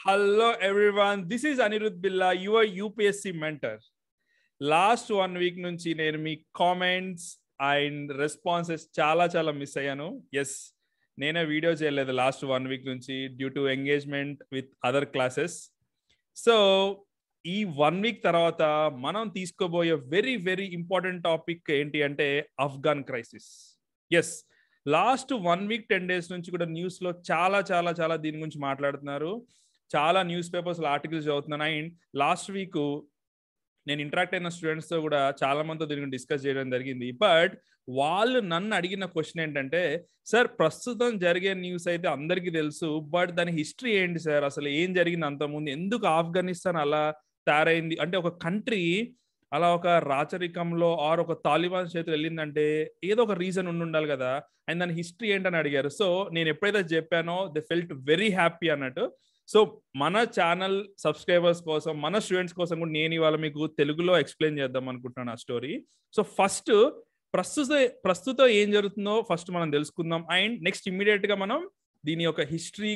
Hello, everyone. This is Anirudh Billa, your UPSC mentor. Last one week నుంచి నేను మీ comments and responses చాలా చాలా miss అయ్యాను yes నేనే వీడియో చేయలేదు లాస్ట్ వన్ వీక్ నుంచి due to engagement with other classes so ఈ one week తర్వాత మనం తీసుకోబోయే వెరీ వెరీ ఇంపార్టెంట్ టాపిక్ ఏంటి అంటే Afghan crisis yes last one week ten days నుంచి కూడా న్యూస్ లో చాలా చాలా చాలా దీని గురించి మాట్లాడుతున్నారు చాలా న్యూస్ పేపర్స్ ఆర్టికల్స్ చదువుతున్నాను అండ్ లాస్ట్ వీక్ నేను ఇంటరాక్ట్ అయిన స్టూడెంట్స్ తో కూడా చాలా మందితో దీని గురించి డిస్కస్ చేయడం జరిగింది బట్ వాళ్ళు నన్ను అడిగిన క్వశ్చన్ ఏంటంటే సార్ ప్రస్తుతం జరిగే న్యూస్ అయితే అందరికీ తెలుసు బట్ దాని హిస్టరీ ఏంటి సార్ అసలు ఏం జరిగింది అంతకుముందు ఎందుకు ఆఫ్ఘనిస్తాన్ అలా తయారైంది అంటే ఒక కంట్రీ అలా ఒక రాచరికంలో ఆర్ ఒక తాలిబాన్ చేతులు వెళ్ళిందంటే ఏదో ఒక రీజన్ ఉండి ఉండాలి కదా అండ్ దాని హిస్టరీ ఏంటని అడిగారు సో నేను ఎప్పుడైతే చెప్పానో దే ఫెల్ట్ వెరీ హ్యాపీ అన్నట్టు సో మన ఛానల్ సబ్స్క్రైబర్స్ కోసం మన స్టూడెంట్స్ కోసం కూడా నేను ఇవాళ మీకు తెలుగులో ఎక్స్ప్లెయిన్ చేద్దాం అనుకుంటున్నాను ఆ స్టోరీ సో ఫస్ట్ ప్రస్తుత ప్రస్తుతం ఏం జరుగుతుందో ఫస్ట్ మనం తెలుసుకుందాం అండ్ నెక్స్ట్ ఇమ్మీడియట్ గా మనం దీని యొక్క హిస్టరీ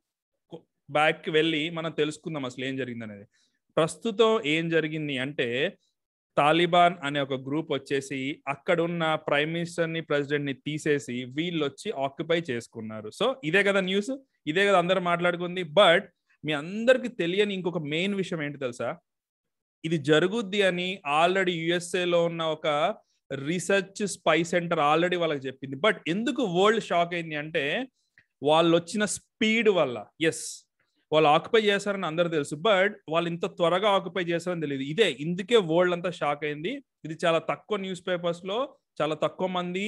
బ్యాక్ వెళ్ళి మనం తెలుసుకుందాం అసలు ఏం జరిగింది అనేది ప్రస్తుతం ఏం జరిగింది అంటే తాలిబాన్ అనే ఒక గ్రూప్ వచ్చేసి అక్కడ ఉన్న ప్రైమ్ మినిస్టర్ ని ప్రెసిడెంట్ ని తీసేసి వీళ్ళు వచ్చి ఆక్యుపై చేసుకున్నారు సో ఇదే కదా న్యూస్ ఇదే కదా అందరూ మాట్లాడుకుంది బట్ మీ అందరికి తెలియని ఇంకొక మెయిన్ విషయం ఏంటి తెలుసా ఇది జరుగుద్ది అని ఆల్రెడీ యుఎస్ఏలో ఉన్న ఒక రీసెర్చ్ స్పై సెంటర్ ఆల్రెడీ వాళ్ళకి చెప్పింది బట్ ఎందుకు వరల్డ్ షాక్ అయింది అంటే వాళ్ళు వచ్చిన స్పీడ్ వల్ల ఎస్ వాళ్ళు ఆక్యుపై చేస్తారని అందరూ తెలుసు బట్ వాళ్ళు ఇంత త్వరగా ఆక్యుపై చేస్తారని తెలియదు ఇదే ఇందుకే వరల్డ్ అంతా షాక్ అయింది ఇది చాలా తక్కువ న్యూస్ పేపర్స్ లో చాలా తక్కువ మంది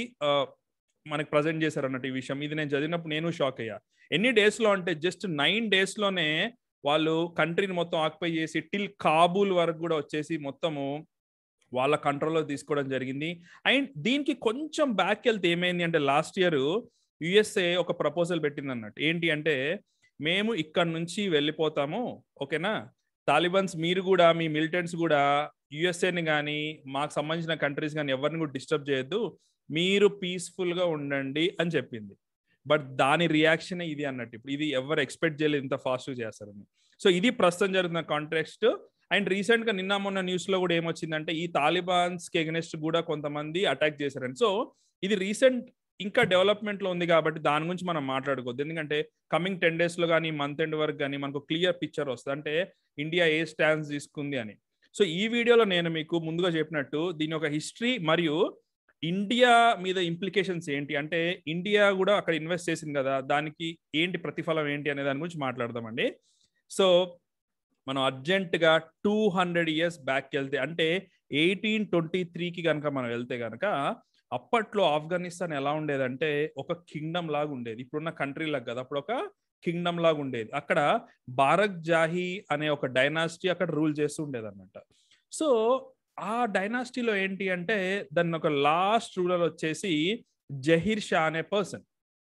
మనకి ప్రజెంట్ చేశారు అన్నట్టు ఈ విషయం ఇది నేను చదివినప్పుడు నేను షాక్ అయ్యా ఎన్ని డేస్ లో అంటే జస్ట్ నైన్ డేస్ లోనే వాళ్ళు కంట్రీని మొత్తం ఆక్యుపై చేసి టిల్ కాబూల్ వరకు కూడా వచ్చేసి మొత్తము వాళ్ళ కంట్రోల్లో తీసుకోవడం జరిగింది అండ్ దీనికి కొంచెం బ్యాక్ వెళ్తే ఏమైంది అంటే లాస్ట్ ఇయర్ యుఎస్ఏ ఒక ప్రపోజల్ పెట్టింది అన్నట్టు ఏంటి అంటే మేము ఇక్కడ నుంచి వెళ్ళిపోతాము ఓకేనా తాలిబాన్స్ మీరు కూడా మీ మిలిటెంట్స్ కూడా యుఎస్ఏని కానీ మాకు సంబంధించిన కంట్రీస్ కానీ ఎవరిని కూడా డిస్టర్బ్ చేయొద్దు మీరు పీస్ఫుల్ గా ఉండండి అని చెప్పింది బట్ దాని రియాక్షన్ ఇది అన్నట్టు ఇప్పుడు ఇది ఎవరు ఎక్స్పెక్ట్ చేయలేదు ఇంత ఫాస్ట్ చేస్తారని సో ఇది ప్రస్తుతం జరుగుతున్న కాంట్రాక్స్ట్ అండ్ రీసెంట్ గా నిన్న మొన్న న్యూస్ లో కూడా ఏమొచ్చిందంటే ఈ తాలిబాన్స్ కి ఎగనెస్ట్ కూడా కొంతమంది అటాక్ చేశారని సో ఇది రీసెంట్ ఇంకా డెవలప్మెంట్ లో ఉంది కాబట్టి దాని గురించి మనం మాట్లాడుకోవద్దు ఎందుకంటే కమింగ్ టెన్ డేస్ లో కానీ మంత్ ఎండ్ వరకు కానీ మనకు క్లియర్ పిక్చర్ వస్తుంది అంటే ఇండియా ఏ స్టాండ్స్ తీసుకుంది అని సో ఈ వీడియోలో నేను మీకు ముందుగా చెప్పినట్టు దీని ఒక హిస్టరీ మరియు ఇండియా మీద ఇంప్లికేషన్స్ ఏంటి అంటే ఇండియా కూడా అక్కడ ఇన్వెస్ట్ చేసింది కదా దానికి ఏంటి ప్రతిఫలం ఏంటి అనే దాని గురించి మాట్లాడదామండి సో మనం అర్జెంటుగా టూ హండ్రెడ్ ఇయర్స్ బ్యాక్ వెళ్తే అంటే ఎయిటీన్ ట్వంటీ త్రీకి కనుక మనం వెళ్తే కనుక అప్పట్లో ఆఫ్ఘనిస్తాన్ ఎలా ఉండేదంటే ఒక కింగ్డమ్ లాగా ఉండేది ఇప్పుడున్న కంట్రీ లాగా కదా అప్పుడు ఒక కింగ్డమ్ లాగా ఉండేది అక్కడ బారక్ జాహీ అనే ఒక డైనాసిటీ అక్కడ రూల్ చేస్తూ ఉండేది అనమాట సో ఆ డైనాసిటీలో ఏంటి అంటే దాన్ని ఒక లాస్ట్ రూలర్ వచ్చేసి జహీర్ షా అనే పర్సన్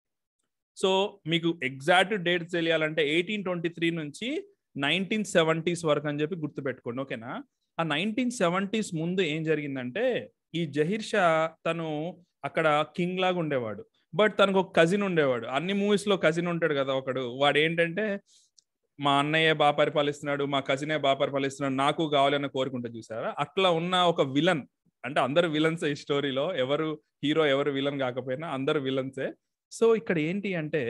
సో మీకు ఎగ్జాక్ట్ డేట్ తెలియాలంటే ఎయిటీన్ ట్వంటీ త్రీ నుంచి నైన్టీన్ సెవెంటీస్ వరకు అని చెప్పి గుర్తుపెట్టుకోండి ఓకేనా ఆ నైన్టీన్ సెవెంటీస్ ముందు ఏం జరిగిందంటే ఈ జహీర్ షా తను అక్కడ కింగ్ లాగా ఉండేవాడు బట్ తనకు ఒక కజిన్ ఉండేవాడు అన్ని మూవీస్ లో కజిన్ ఉంటాడు కదా ఒకడు వాడు ఏంటంటే మా అన్నయ్య బాగా పరిపాలిస్తున్నాడు మా కజినే బాగా పరిపాలిస్తున్నాడు నాకు కావాలని కోరుకుంటే చూసారా అట్లా ఉన్న ఒక విలన్ అంటే అందరు విలన్స్ ఈ స్టోరీలో ఎవరు హీరో ఎవరు విలన్ కాకపోయినా అందరు విలన్సే సో ఇక్కడ ఏంటి అంటే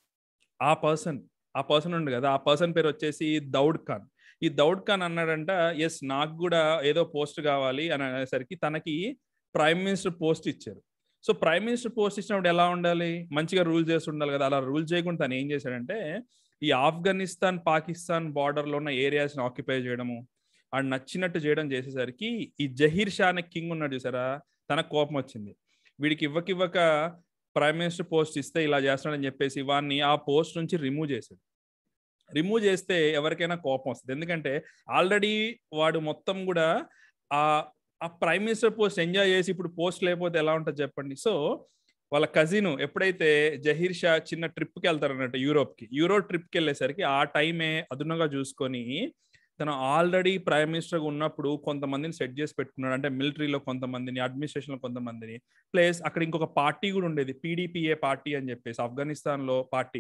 ఆ పర్సన్ ఆ పర్సన్ ఉండు కదా ఆ పర్సన్ పేరు వచ్చేసి దౌడ్ ఖాన్ ఈ దౌడ్ ఖాన్ అన్నాడంట ఎస్ నాకు కూడా ఏదో పోస్ట్ కావాలి అని అనేసరికి తనకి ప్రైమ్ మినిస్టర్ పోస్ట్ ఇచ్చారు సో ప్రైమ్ మినిస్టర్ పోస్ట్ ఇచ్చినప్పుడు ఎలా ఉండాలి మంచిగా రూల్ చేసి ఉండాలి కదా అలా రూల్ చేయకుండా తను ఏం చేశాడంటే ఈ ఆఫ్ఘనిస్తాన్ పాకిస్తాన్ బార్డర్ లో ఉన్న ఏరియాస్ ని ఆక్యుపై చేయడము ఆడు నచ్చినట్టు చేయడం చేసేసరికి ఈ జహీర్ షా అనే కింగ్ ఉన్నాడు చూసారా తనకు కోపం వచ్చింది వీడికి ఇవ్వకివ్వక ప్రైమ్ మినిస్టర్ పోస్ట్ ఇస్తే ఇలా చేస్తున్నాడని చెప్పేసి వాడిని ఆ పోస్ట్ నుంచి రిమూవ్ చేశాడు రిమూవ్ చేస్తే ఎవరికైనా కోపం వస్తుంది ఎందుకంటే ఆల్రెడీ వాడు మొత్తం కూడా ఆ ఆ ప్రైమ్ మినిస్టర్ పోస్ట్ ఎంజాయ్ చేసి ఇప్పుడు పోస్ట్ లేకపోతే ఎలా ఉంటుంది చెప్పండి సో వాళ్ళ కజిన్ ఎప్పుడైతే జహీర్ షా చిన్న ట్రిప్కి వెళ్తారు అన్నట్టు యూరోప్కి యూరోప్ ట్రిప్కి వెళ్ళేసరికి ఆ టైమే అదునుగా చూసుకొని తను ఆల్రెడీ ప్రైమ్ మినిస్టర్ ఉన్నప్పుడు కొంతమందిని సెట్ చేసి పెట్టుకున్నాడు అంటే మిలిటరీలో కొంతమందిని అడ్మినిస్ట్రేషన్ లో కొంతమందిని ప్లస్ అక్కడ ఇంకొక పార్టీ కూడా ఉండేది పీడీపీఏ పార్టీ అని చెప్పేసి ఆఫ్ఘనిస్తాన్ లో పార్టీ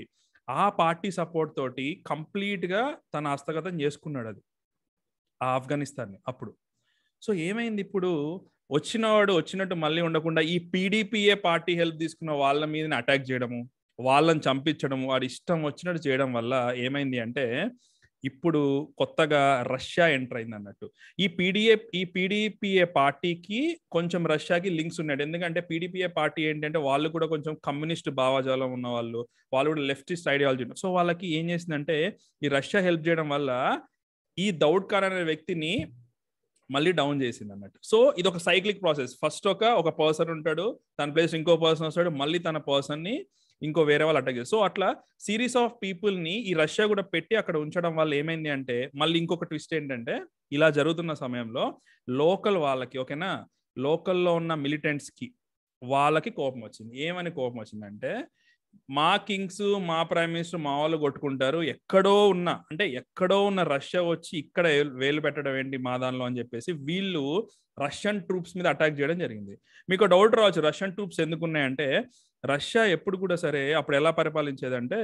ఆ పార్టీ సపోర్ట్ తోటి కంప్లీట్ గా తన హస్తగతం చేసుకున్నాడు అది ఆ ఆఫ్ఘనిస్తాన్ని అప్పుడు సో ఏమైంది ఇప్పుడు వచ్చినవాడు వచ్చినట్టు మళ్ళీ ఉండకుండా ఈ పీడిపిఏ పార్టీ హెల్ప్ తీసుకున్న వాళ్ళ మీద అటాక్ చేయడము వాళ్ళని చంపించడము వాడి ఇష్టం వచ్చినట్టు చేయడం వల్ల ఏమైంది అంటే ఇప్పుడు కొత్తగా రష్యా ఎంటర్ అయింది అన్నట్టు ఈ పీడిఏ ఈ పీడిపిఏ పార్టీకి కొంచెం రష్యాకి లింక్స్ ఉన్నాడు ఎందుకంటే పీడిపిఏ పార్టీ ఏంటంటే వాళ్ళు కూడా కొంచెం కమ్యూనిస్ట్ భావజాలం ఉన్న వాళ్ళు వాళ్ళు కూడా లెఫ్టిస్ట్ ఐడియాలజీ ఉన్నారు సో వాళ్ళకి ఏం చేసిందంటే ఈ రష్యా హెల్ప్ చేయడం వల్ల ఈ దౌడ్ ఖాన్ అనే వ్యక్తిని మళ్ళీ డౌన్ చేసింది అన్నట్టు సో ఇది ఒక సైక్లిక్ ప్రాసెస్ ఫస్ట్ ఒక ఒక పర్సన్ ఉంటాడు తన ప్లేస్ ఇంకో పర్సన్ వస్తాడు మళ్ళీ తన పర్సన్ ని ఇంకో వేరే వాళ్ళు అటాక్ చేస్తారు సో అట్లా సిరీస్ ఆఫ్ పీపుల్ ని ఈ రష్యా కూడా పెట్టి అక్కడ ఉంచడం వల్ల ఏమైంది అంటే మళ్ళీ ఇంకొక ట్విస్ట్ ఏంటంటే ఇలా జరుగుతున్న సమయంలో లోకల్ వాళ్ళకి ఓకేనా లోకల్లో ఉన్న మిలిటెంట్స్ కి వాళ్ళకి కోపం వచ్చింది ఏమని కోపం వచ్చిందంటే మా కింగ్స్ మా ప్రైమ్ మినిస్టర్ మా వాళ్ళు కొట్టుకుంటారు ఎక్కడో ఉన్న అంటే ఎక్కడో ఉన్న రష్యా వచ్చి ఇక్కడ వేలు పెట్టడం ఏంటి మా దానిలో అని చెప్పేసి వీళ్ళు రష్యన్ ట్రూప్స్ మీద అటాక్ చేయడం జరిగింది మీకు డౌట్ రావచ్చు రష్యన్ ట్రూప్స్ ఎందుకు ఉన్నాయంటే రష్యా ఎప్పుడు కూడా సరే అప్పుడు ఎలా పరిపాలించేదంటే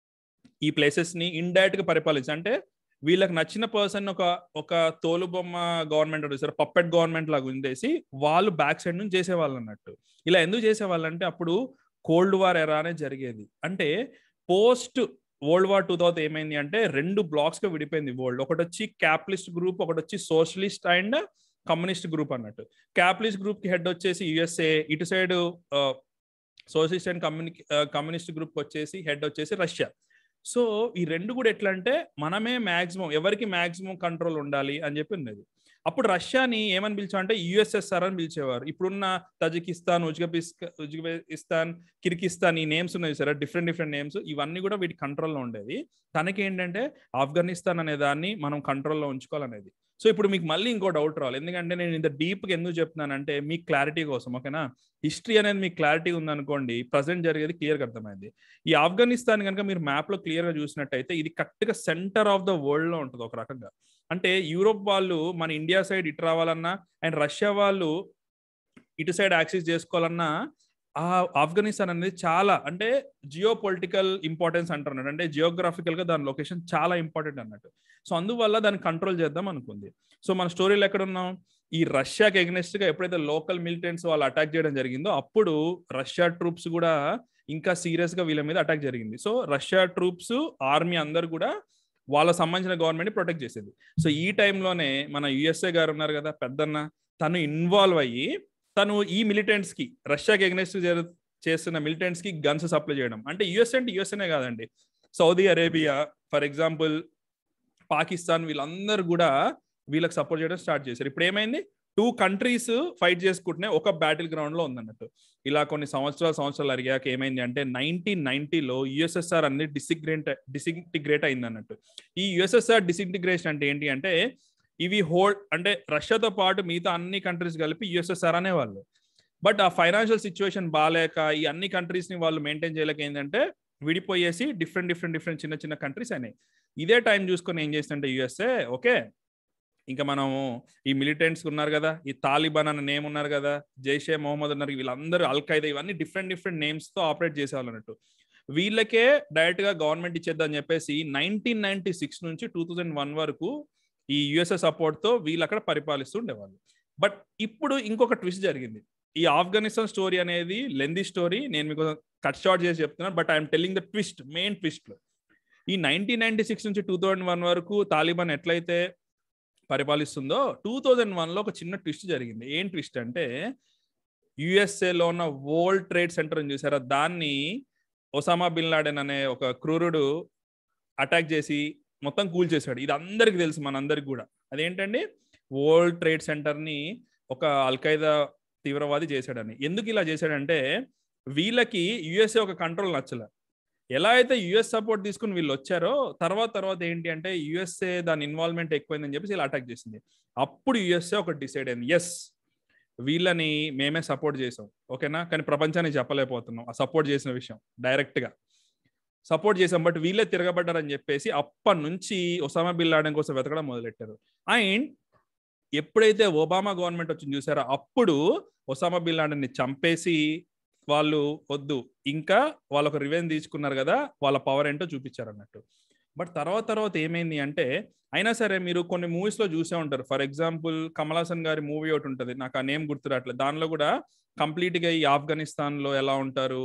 ఈ ప్లేసెస్ ని ఇండైరెక్ట్ గా పరిపాలించి అంటే వీళ్ళకి నచ్చిన పర్సన్ ఒక ఒక తోలుబొమ్మ గవర్నమెంట్ సార్ పప్పెట్ గవర్నమెంట్ లాగా ఉండేసి వాళ్ళు బ్యాక్ సైడ్ నుంచి చేసేవాళ్ళు అన్నట్టు ఇలా ఎందుకు చేసేవాళ్ళు అంటే అప్పుడు కోల్డ్ వార్ ఎరా అనేది జరిగేది అంటే పోస్ట్ వరల్డ్ వార్ టూ తర్వాత ఏమైంది అంటే రెండు బ్లాక్స్ గా విడిపోయింది వరల్డ్ ఒకటి వచ్చి క్యాపిటలిస్ట్ గ్రూప్ ఒకటి వచ్చి సోషలిస్ట్ అండ్ కమ్యూనిస్ట్ గ్రూప్ అన్నట్టు క్యాపిటలిస్ట్ గ్రూప్ కి హెడ్ వచ్చేసి యుఎస్ఏ ఇటు సైడ్ సోషలిస్ట్ అండ్ కమ్యూని కమ్యూనిస్ట్ గ్రూప్ వచ్చేసి హెడ్ వచ్చేసి రష్యా సో ఈ రెండు కూడా ఎట్లా అంటే మనమే మాక్సిమం ఎవరికి మాక్సిమం కంట్రోల్ ఉండాలి అని చెప్పి ఉన్నది అప్పుడు రష్యాని ఏమని పిలిచామంటే యుఎస్ఎస్ఆర్ అని పిలిచేవారు ఇప్పుడున్న తజికిస్తాన్ ఉజ్బెకిస్తా ఉజ్బెకిస్తాన్ కిర్గిస్తాన్ ఈ నేమ్స్ ఉన్నాయి సరే డిఫరెంట్ డిఫరెంట్ నేమ్స్ ఇవన్నీ కూడా వీటి కంట్రోల్లో ఉండేది తనకి ఏంటంటే ఆఫ్ఘనిస్తాన్ అనే దాన్ని మనం కంట్రోల్లో ఉంచుకోవాలనేది సో ఇప్పుడు మీకు మళ్ళీ ఇంకో డౌట్ రావాలి ఎందుకంటే నేను ఇంత డీప్గా ఎందుకు చెప్తున్నానంటే మీ క్లారిటీ కోసం ఓకేనా హిస్టరీ అనేది మీకు క్లారిటీ ఉందనుకోండి ప్రజెంట్ జరిగేది క్లియర్గా అర్థమైంది ఈ ఆఫ్ఘనిస్తాన్ కనుక మీరు మ్యాప్లో క్లియర్గా చూసినట్టయితే ఇది కరెక్ట్గా సెంటర్ ఆఫ్ ద వరల్డ్లో ఉంటుంది ఒక రకంగా అంటే యూరోప్ వాళ్ళు మన ఇండియా సైడ్ ఇటు రావాలన్నా అండ్ రష్యా వాళ్ళు ఇటు సైడ్ యాక్సెస్ చేసుకోవాలన్నా ఆ ఆఫ్ఘనిస్తాన్ అనేది చాలా అంటే జియో పొలిటికల్ ఇంపార్టెన్స్ అంటున్నాడు అంటే జియోగ్రాఫికల్ గా దాని లొకేషన్ చాలా ఇంపార్టెంట్ అన్నట్టు సో అందువల్ల దాన్ని కంట్రోల్ చేద్దాం అనుకుంది సో మన స్టోరీలో ఎక్కడ ఉన్నాం ఈ రష్యాకి ఎగ్నెస్ట్ గా ఎప్పుడైతే లోకల్ మిలిటెంట్స్ వాళ్ళు అటాక్ చేయడం జరిగిందో అప్పుడు రష్యా ట్రూప్స్ కూడా ఇంకా సీరియస్ గా వీళ్ళ మీద అటాక్ జరిగింది సో రష్యా ట్రూప్స్ ఆర్మీ అందరు కూడా వాళ్ళ సంబంధించిన గవర్నమెంట్ ప్రొటెక్ట్ చేసేది సో ఈ టైంలోనే మన యుఎస్ఏ గారు ఉన్నారు కదా పెద్దన్న తను ఇన్వాల్వ్ అయ్యి తను ఈ మిలిటెంట్స్ కి రష్యాకి ఎగ్నెస్ట్ చేస్తున్న మిలిటెంట్స్ కి గన్స్ సప్లై చేయడం అంటే యుఎస్ అంటే యుఎస్ఏనే కాదండి Saudi Arabia for example Pakistan వీళ్ళందరూ కూడా వీళ్ళకి సపోర్ట్ చేయడం స్టార్ట్ చేశారు ఇప్పుడు ఏమైంది టూ కంట్రీస్ ఫైట్ చేసుకుంటున్నాయి ఒక బ్యాటిల్ గ్రౌండ్ లో ఉందన్నట్టు ఇలా కొన్ని సంవత్సరాలు సంవత్సరాలు అడిగాక ఏమైంది అంటే నైన్టీన్ నైన్టీలో యుఎస్ఎస్ఆర్ అనేది డిసిగ్రేట్ డిసింటిగ్రేట్ అయింది అన్నట్టు ఈ యుఎస్ఎస్ఆర్ డిసింటిగ్రేషన్ అంటే ఏంటి అంటే ఇవి హోల్డ్ అంటే రష్యాతో పాటు మిగతా అన్ని కంట్రీస్ కలిపి యుఎస్ఎస్ఆర్ అనేవాళ్ళు బట్ ఆ ఫైనాన్షియల్ సిచ్యువేషన్ బాగాలేక ఈ అన్ని కంట్రీస్ ని వాళ్ళు మెయింటైన్ చేయలేక ఏంటంటే విడిపోయేసి డిఫరెంట్ డిఫరెంట్ డిఫరెంట్ చిన్న చిన్న కంట్రీస్ అయినాయి ఇదే టైం చూసుకొని ఏం చేస్తుంటే యుఎస్ఏ ఓకే ఇంకా మనము ఈ మిలిటెంట్స్ ఉన్నారు కదా ఈ తాలిబాన్ అన్న నేమ్ ఉన్నారు కదా జైషే మొహమ్మద్ ఉన్నారు వీళ్ళందరూ అల్ఖైదా ఇవన్నీ డిఫరెంట్ డిఫరెంట్ నేమ్స్ తో ఆపరేట్ చేసేవాళ్ళు అన్నట్టు వీళ్ళకే డైరెక్ట్ గా గవర్నమెంట్ ఇచ్చేద్దని చెప్పేసి నైన్టీన్ నైన్టీ సిక్స్ నుంచి టూ థౌజండ్ వన్ వరకు ఈ యుఎస్ఏ సపోర్ట్ తో వీళ్ళు అక్కడ పరిపాలిస్తూ ఉండేవాళ్ళు బట్ ఇప్పుడు ఇంకొక ట్విస్ట్ జరిగింది ఈ ఆఫ్ఘనిస్తాన్ స్టోరీ అనేది లెందీ స్టోరీ నేను మీకు కట్ షార్ట్ చేసి చెప్తున్నాను but I'm telling the twist main twist లో ఈ నైన్టీన్ నైన్టీ సిక్స్ నుంచి టూ థౌజండ్ వన్ వరకు తాలిబాన్ ఎట్లయితే పరిపాలిస్తుందో టూ థౌజండ్ వన్ లో ఒక చిన్న ట్విస్ట్ జరిగింది ఏం ట్విస్ట్ అంటే యుఎస్ఏలో ఉన్న వరల్డ్ ట్రేడ్ సెంటర్ చూసారా దాన్ని ఒసామా బిన్ లాడెన్ అనే ఒక క్రూరుడు అటాక్ చేసి మొత్తం కూల్ చేశాడు ఇది అందరికి తెలుసు మనందరికి కూడా అదేంటండి వరల్డ్ ట్రేడ్ సెంటర్ ని ఒక అల్ఖైదా తీవ్రవాది చేశాడని ఎందుకు ఇలా చేశాడంటే వీళ్ళకి యుఎస్ఏ ఒక కంట్రోల్ నచ్చలే ఎలా అయితే యుఎస్ సపోర్ట్ తీసుకుని వీళ్ళు వచ్చారో తర్వాత తర్వాత ఏంటి అంటే యుఎస్ఏ దాని ఇన్వాల్వ్మెంట్ ఎక్కువైందని చెప్పేసి ఇలా అటాక్ చేసింది అప్పుడు యుఎస్ఏ ఒక డిసైడ్ అయింది ఎస్ వీళ్ళని మేమే సపోర్ట్ చేసాం ఓకేనా కానీ ప్రపంచానికి చెప్పలేకపోతున్నాం ఆ సపోర్ట్ చేసిన విషయం డైరెక్ట్ గా సపోర్ట్ చేసాం బట్ వీళ్ళే తిరగబడ్డారని చెప్పేసి అప్పటి నుంచి ఒసామా బిల్ లాడన్ కోసం వెతకడం మొదలెట్టారు అండ్ ఎప్పుడైతే ఒబామా గవర్నమెంట్ వచ్చింది చూసారో అప్పుడు ఒసామా బిన్ లాడన్ ని చంపేసి వాళ్ళు వద్దు ఇంకా వాళ్ళు ఒక రివెంజ్ తీసుకున్నారు కదా వాళ్ళ పవర్ ఏంటో చూపించారు అన్నట్టు బట్ తర్వాత తర్వాత ఏమైంది అంటే అయినా సరే మీరు కొన్ని మూవీస్ లో చూసే ఉంటారు ఫర్ ఎగ్జాంపుల్ కమల్ హాసన్ గారి మూవీ ఒకటి ఉంటుంది నాకు ఆ నేమ్ గుర్తురాట్లేదు దానిలో కూడా కంప్లీట్ గా ఈ ఆఫ్ఘనిస్తాన్ లో ఎలా ఉంటారు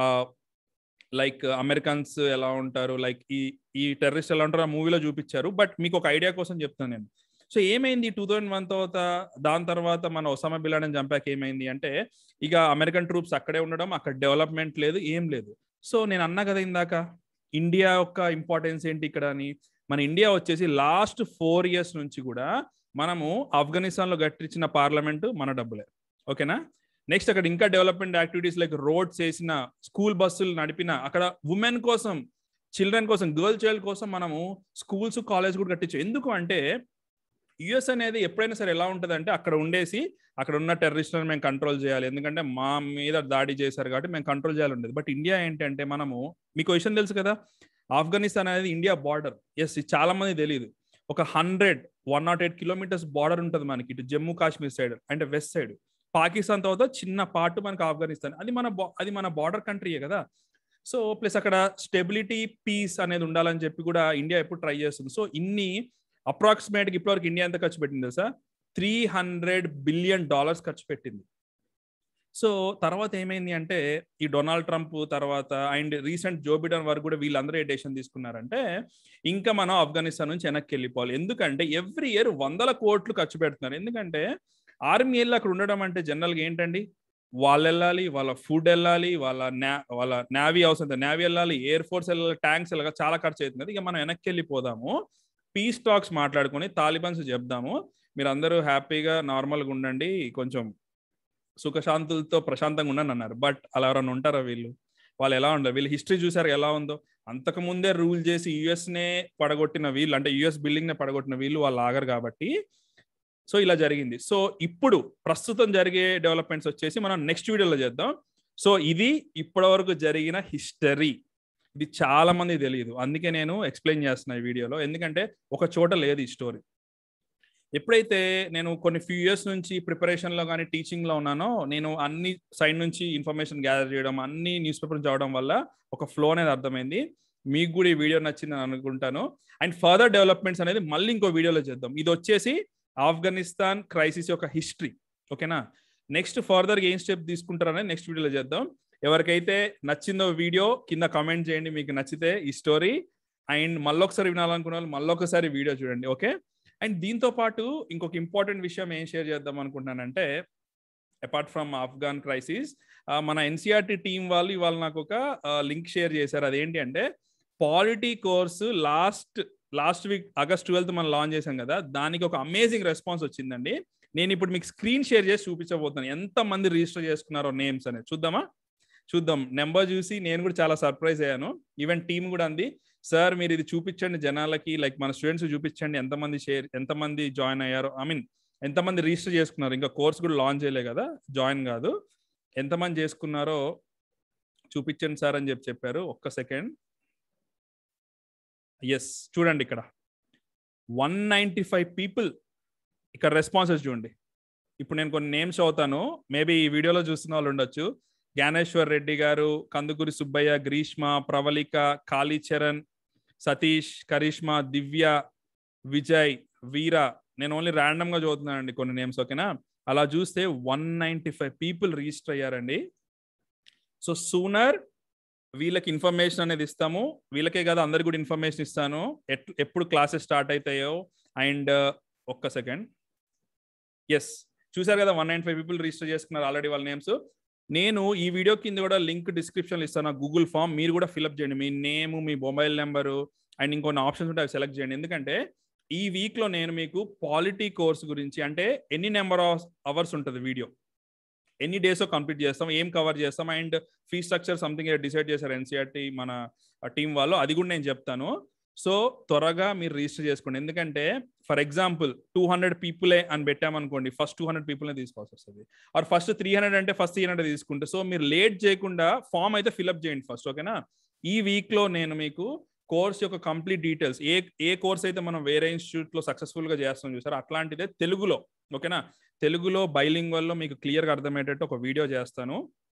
లైక్ అమెరికన్స్ ఎలా ఉంటారు లైక్ ఈ ఈ టెర్రరిస్ట్ ఎలా ఉంటారు ఆ మూవీలో చూపించారు బట్ మీకు ఒక ఐడియా కోసం చెప్తాను నేను సో ఏమైంది టూ థౌజండ్ వన్ తర్వాత దాని తర్వాత మన ఒసామా బిలాడని చంపాక ఏమైంది అంటే ఇక అమెరికన్ ట్రూప్స్ అక్కడే ఉండడం అక్కడ డెవలప్మెంట్ లేదు ఏం లేదు సో నేను అన్నా కదా ఇందాక ఇండియా యొక్క ఇంపార్టెన్స్ ఏంటి ఇక్కడ అని మన ఇండియా వచ్చేసి లాస్ట్ ఫోర్ ఇయర్స్ నుంచి కూడా మనము ఆఫ్ఘనిస్తాన్లో గట్టించిన పార్లమెంట్ మన డబ్బులే ఓకేనా నెక్స్ట్ అక్కడ ఇంకా డెవలప్మెంట్ యాక్టివిటీస్ లైక్ రోడ్స్ వేసిన స్కూల్ బస్సులు నడిపిన అక్కడ ఉమెన్ కోసం చిల్డ్రన్ కోసం గర్ల్ చైల్డ్ కోసం మనము స్కూల్స్ కాలేజ్ కూడా కట్టించాం ఎందుకు అంటే యుఎస్ అనేది ఎప్పుడైనా సరే ఎలా ఉంటుంది అంటే అక్కడ ఉండేసి అక్కడ ఉన్న టెర్రరిస్టులను మేము కంట్రోల్ చేయాలి ఎందుకంటే మా మీద దాడి చేశారు కాబట్టి మేము కంట్రోల్ చేయాలి ఉండేది బట్ ఇండియా ఏంటంటే మనము మీకు విషయం తెలుసు కదా ఆఫ్ఘనిస్తాన్ అనేది ఇండియా బార్డర్ ఎస్ చాలా మంది తెలియదు ఒక hundred one nought eight kilometers border ఉంటుంది మనకి ఇటు జమ్మూ కాశ్మీర్ సైడ్ అంటే వెస్ట్ సైడ్ పాకిస్తాన్ తర్వాత చిన్న పార్ట్ మనకి ఆఫ్ఘనిస్తాన్ అది మన అది మన బార్డర్ కంట్రీయే కదా సో ప్లస్ అక్కడ స్టెబిలిటీ పీస్ అనేది ఉండాలని చెప్పి కూడా ఇండియా ఎప్పుడు ట్రై చేస్తుంది సో ఇన్ని అప్రాక్సిమేట్గా ఇప్పటివరకు ఇండియా ఎంత ఖర్చు పెట్టింది తెలుసా త్రీ హండ్రెడ్ బిలియన్ డాలర్స్ ఖర్చు పెట్టింది సో తర్వాత ఏమైంది అంటే ఈ డొనాల్డ్ ట్రంప్ తర్వాత అండ్ రీసెంట్ జో బిడన్ వరకు కూడా వీళ్ళందరూ ఏ డెసిషన్ తీసుకున్నారంటే ఇంకా మనం ఆఫ్ఘనిస్తాన్ నుంచి వెనక్కి వెళ్ళిపోవాలి ఎందుకంటే ఎవ్రీ ఇయర్ వందల కోట్లు ఖర్చు పెడుతున్నారు ఎందుకంటే ఆర్మీ వెళ్ళి అక్కడ ఉండడం అంటే జనరల్గా ఏంటండి వాళ్ళు వెళ్ళాలి వాళ్ళ ఫుడ్ వెళ్ళాలి వాళ్ళ నా వాళ్ళ నావీ అవసరం నావీ వెళ్ళాలి ఎయిర్ ఫోర్స్ వెళ్ళాలి ట్యాంక్స్ వెళ్ళాలి చాలా ఖర్చు అవుతుంది ఇక మనం వెనక్కి వెళ్ళిపోదాము పీస్ టాక్స్ మాట్లాడుకొని తాలిబాన్స్ చెప్దాము మీరు అందరూ హ్యాపీగా నార్మల్గా ఉండండి కొంచెం సుఖశాంతులతో ప్రశాంతంగా ఉండని అన్నారు బట్ అలా ఎవరైనా ఉంటారా వీళ్ళు వాళ్ళు ఎలా ఉండరు వీళ్ళు హిస్టరీ చూసారు ఎలా ఉందో అంతకు ముందే రూల్ చేసి యుఎస్నే పడగొట్టిన వీళ్ళు అంటే యుఎస్ బిల్డింగ్ నే పడగొట్టిన వీళ్ళు వాళ్ళు ఆగరు కాబట్టి సో ఇలా జరిగింది సో ఇప్పుడు ప్రస్తుతం జరిగే డెవలప్మెంట్స్ వచ్చేసి మనం నెక్స్ట్ వీడియోలో చేద్దాం సో ఇది ఇప్పటివరకు జరిగిన హిస్టరీ ఇది చాలా మంది తెలియదు అందుకే నేను ఎక్స్ప్లెయిన్ చేస్తున్నా ఈ వీడియోలో ఎందుకంటే ఒక చోట లేదు ఈ స్టోరీ ఎప్పుడైతే నేను కొన్ని ఫ్యూ ఇయర్స్ నుంచి ప్రిపరేషన్లో కానీ టీచింగ్లో ఉన్నానో నేను అన్ని సైడ్ నుంచి ఇన్ఫర్మేషన్ గ్యాదర్ చేయడం అన్ని న్యూస్ పేపర్ చదవడం వల్ల ఒక ఫ్లో అనేది అర్థమైంది మీకు కూడా ఈ వీడియో నచ్చిందని అనుకుంటాను అండ్ ఫర్దర్ డెవలప్మెంట్స్ అనేది మళ్ళీ ఇంకో వీడియోలో చేద్దాం ఇది వచ్చేసి ఆఫ్ఘనిస్తాన్ క్రైసిస్ యొక్క హిస్టరీ ఓకేనా నెక్స్ట్ ఫర్దర్ ఏం స్టెప్ తీసుకుంటారనేది నెక్స్ట్ వీడియోలో చేద్దాం ఎవరికైతే నచ్చిందో వీడియో కింద కామెంట్ చేయండి మీకు నచ్చితే ఈ స్టోరీ అండ్ మళ్ళొకసారి వినాలనుకున్న వాళ్ళు మళ్ళొకసారి వీడియో చూడండి ఓకే అండ్ దీంతో పాటు ఇంకొక ఇంపార్టెంట్ విషయం ఏం షేర్ చేద్దాం అనుకుంటున్నానంటే అపార్ట్ ఫ్రమ్ ఆఫ్ఘాన్ క్రైసిస్ మన ఎన్సీఆర్టీ టీం వాళ్ళు ఇవాళ నాకు ఒక లింక్ షేర్ చేశారు అదేంటి అంటే polity course last last week August twelfth మనం లాంచ్ చేశాం కదా దానికి ఒక అమేజింగ్ రెస్పాన్స్ వచ్చిందండి నేను ఇప్పుడు మీకు స్క్రీన్ షేర్ చేసి చూపించబోతున్నాను ఎంత మంది రిజిస్టర్ చేసుకున్నారో నేమ్స్ అనేది చూద్దామా చూద్దాం నెంబర్ చూసి నేను కూడా చాలా సర్ప్రైజ్ అయ్యాను ఈవెన్ టీం కూడా అంది సార్ మీరు ఇది చూపించండి జనాలకి లైక్ మన స్టూడెంట్స్ చూపించండి ఎంతమంది షేర్ ఎంతమంది జాయిన్ అయ్యారో ఐ మీన్ ఎంతమంది రిజిస్టర్ చేసుకున్నారు ఇంకా కోర్స్ కూడా లాంచ్ చేయలే కదా జాయిన్ కాదు ఎంతమంది చేసుకున్నారో చూపించండి సార్ అని చెప్పి చెప్పారు ఒక్క సెకండ్ ఎస్ చూడండి ఇక్కడ వన్ నైంటీ ఫైవ్ పీపుల్ ఇక్కడ రెస్పాన్సెస్ చూడండి ఇప్పుడు నేను కొన్ని నేమ్స్ అవుతాను మేబీ ఈ వీడియోలో చూస్తున్న వాళ్ళు ఉండొచ్చు జ్ఞానేశ్వర్ రెడ్డి గారు కందుకూరి సుబ్బయ్య గ్రీష్మ ప్రవళిక కాళీచరణ్ సతీష్ కరిష్మా దివ్య విజయ్ వీర నేను ఓన్లీ ర్యాండమ్ గా చదువుతున్నానండి కొన్ని నేమ్స్ ఓకేనా అలా చూస్తే one ninety five people register అయ్యారండి సో సూనర్ వీళ్ళకి ఇన్ఫర్మేషన్ అనేది ఇస్తాము వీళ్ళకే కదా అందరికి కూడా ఇన్ఫర్మేషన్ ఇస్తాను ఎప్పుడు క్లాసెస్ స్టార్ట్ అవుతాయో అండ్ ఒక్క సెకండ్ ఎస్ చూసారు కదా one nine five people register చేసుకున్నారు ఆల్రెడీ వాళ్ళ నేమ్స్ నేను ఈ వీడియో కింద కూడా లింక్ డిస్క్రిప్షన్ ఇస్తాను గూగుల్ ఫామ్ మీరు కూడా ఫిల్అప్ చేయండి మీ నేమ్ మీ మొబైల్ నెంబరు అండ్ ఇంకొన్ని ఆప్షన్స్ ఉంటే అవి సెలెక్ట్ చేయండి ఎందుకంటే ఈ వీక్లో నేను మీకు పాలిటీ కోర్స్ గురించి అంటే ఎన్ని నెంబర్ ఆఫ్ అవర్స్ ఉంటుంది వీడియో ఎన్ని డేస్ కంప్లీట్ చేస్తాం ఏం కవర్ చేస్తాం and fee structure something decide చేశారు ఎన్సీఆర్టీ మన టీం వాళ్ళు అది కూడా నేను చెప్తాను సో త్వరగా మీరు రిజిస్టర్ చేసుకోండి ఎందుకంటే ఫర్ ఎగ్జాంపుల్ టూ హండ్రెడ్ పీపులే అని పెట్టామనుకోండి ఫస్ట్ టూ హండ్రెడ్ పీపుల్నే తీసుకోవాల్సి వస్తుంది ఆర్ ఫస్ట్ త్రీ హండ్రెడ్ అంటే ఫస్ట్ త్రీ హండ్రెడ్ తీసుకుంటే సో మీరు లేట్ చేయకుండా ఫామ్ అయితే ఫిల్అప్ చేయండి ఫస్ట్ ఓకేనా ఈ వీక్లో నేను మీకు కోర్స్ యొక్క కంప్లీట్ డీటెయిల్స్ ఏ ఏ కోర్స్ అయితే మనం వేరే ఇన్స్టిట్యూట్లో సక్సెస్ఫుల్గా చేస్తాం చూసారు అట్లాంటిదే తెలుగులో ఓకేనా తెలుగులో బైలింగ్ వల్ల మీకు క్లియర్గా అర్థమయ్యేటట్టు ఒక వీడియో చేస్తాను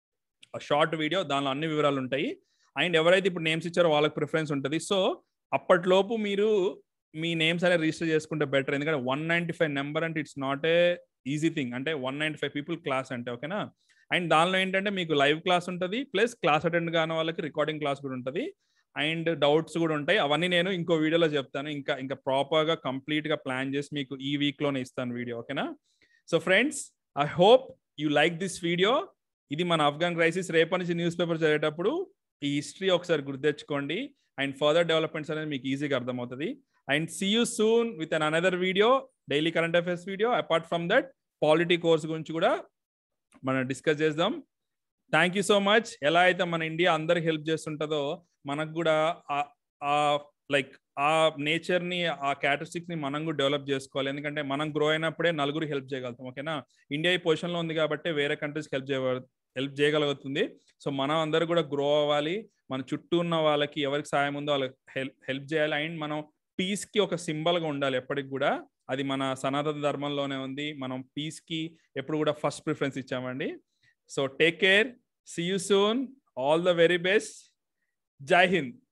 షార్ట్ వీడియో దానిలో అన్ని వివరాలు ఉంటాయి అండ్ ఎవరైతే ఇప్పుడు నేమ్స్ ఇచ్చారో వాళ్ళకి ప్రిఫరెన్స్ ఉంటుంది సో అప్పట్లోపు మీరు మీ నేమ్స్ అనేది రిజిస్టర్ చేసుకుంటే బెటర్ ఎందుకంటే వన్ నైంటీ ఫైవ్ నెంబర్ అంటే it's not a easy thing అంటే one ninety five people class అంటే ఓకేనా అండ్ దానిలో ఏంటంటే మీకు లైవ్ క్లాస్ ఉంటుంది ప్లస్ క్లాస్ అటెండ్ కాని వాళ్ళకి రికార్డింగ్ క్లాస్ కూడా ఉంటుంది అండ్ డౌట్స్ కూడా ఉంటాయి అవన్నీ నేను ఇంకో వీడియోలో చెప్తాను ఇంకా ఇంకా ప్రాపర్గా కంప్లీట్గా ప్లాన్ చేసి మీకు ఈ వీక్లోనే ఇస్తాను వీడియో ఓకేనా so friends I hope you like this video ఇది మన ఆఫ్ఘన్ క్రైసిస్ రేపటి నుంచి న్యూస్ పేపర్ చదివేటప్పుడు ఈ హిస్టరీ ఒకసారి గుర్తెచ్చుకోండి అండ్ ఫర్దర్ డెవలప్మెంట్స్ అనేది మీకు ఈజీగా అర్థమవుతుంది and see you soon with an another video daily current affairs video apart from that polity course గురించి కూడా మనం డిస్కస్ చేద్దాం థ్యాంక్ యూ సో మచ్ ఎలా అయితే మన ఇండియా అందరికి హెల్ప్ చేస్తుంటుందో మనకు కూడా ఆ లైక్ ఆ నేచర్ని ఆ క్యారెక్టరిస్టిక్స్ ని మనం కూడా డెవలప్ చేసుకోవాలి ఎందుకంటే మనం గ్రో అయినప్పుడే నలుగురు హెల్ప్ చేయగలుగుతాం ఓకేనా ఇండియా ఈ పొజిషన్లో ఉంది కాబట్టి వేరే కంట్రీస్కి హెల్ప్ చేయ హెల్ప్ చేయగలుగుతుంది సో మనం అందరూ కూడా గ్రో అవ్వాలి మన చుట్టూ ఉన్న వాళ్ళకి ఎవరికి సాయం ఉందో వాళ్ళకి హెల్ప్ హెల్ప్ చేయాలి అండ్ మనం పీస్కి ఒక సింబల్గా ఉండాలి ఎప్పటికి కూడా అది మన సనాతన ధర్మంలోనే ఉంది మనం పీస్కి ఎప్పుడు కూడా ఫస్ట్ ప్రిఫరెన్స్ ఇచ్చామండి so take care see you soon all the very best జై హింద్